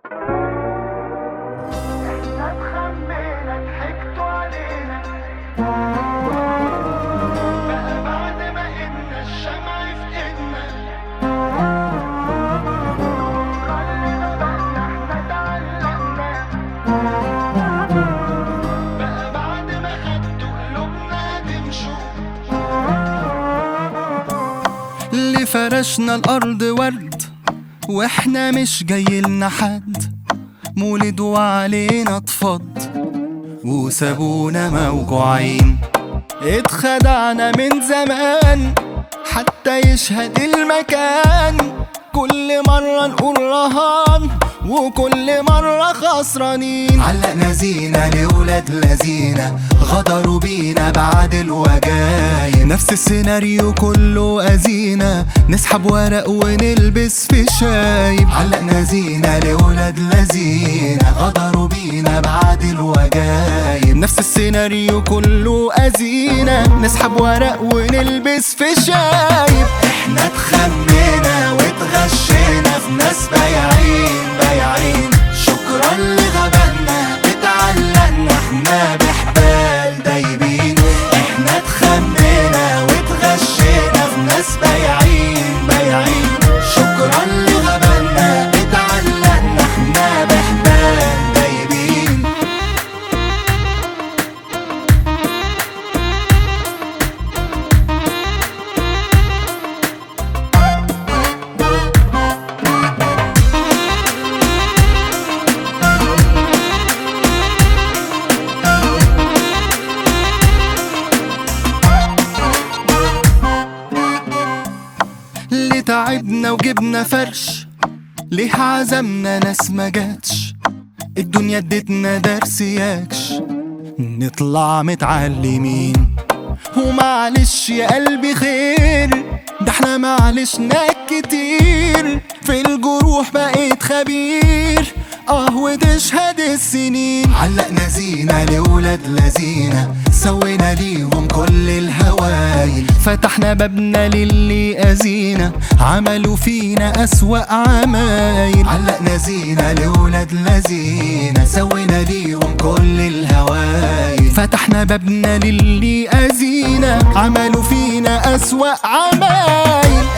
احنا اتخمينا ضحكتوا علينا بقى بعد ما إنا الشمع في إيدنا كلنا بقنا احنا اتعلقنا بقى بعد ما خدتوا قلوبنا هتمشوا اللي فرشنا الأرض ورد واحنا مش جايلنا حد مولد وعلينا اتفض وسابونا موجوعين اتخدعنا من زمان حتى يشهد المكان كل مرة نقول رهان وكل مرة خسرانين علقنا زينة لولاد لذينة غدروا بينا بعد الوجايب نفس السيناريو كله أزينة نسحب ورق ونلبس في شايب علقنا زينة لولاد لذينة غدروا بينا بعد الوجايب نفس السيناريو كله أزينة نسحب ورق ونلبس في شايب احنا اتخمينا واتغشينا في ناس بايعين بايعين شكرا لغبنا اتعلقنا احنا بحبال دايبين احنا اتخمينا واتغشينا في ناس بايعين بايعين شكرا لغبنا اتعلقنا احنا بحبال دايبين اللي تعبنا وجبنا فرش ليه عزمنا ناس ما جاتش الدنيا ادتنا درس ياكش نطلع متعلمين ومعلش يا قلبي خير ده احنا معلشنا كتير في الجروح بقيت خبير اه وتشهد السنين علقنا زينة لولاد لذينة سوينا ليهم كل الهوايل فتحنا بابنا للي أذينا عملوا فينا أسوأ عمايل علقنا زينة لولاد لذينة سوينا ليهم كل الهوايل فتحنا بابنا للي أذينا عملوا فينا أسوأ عمايل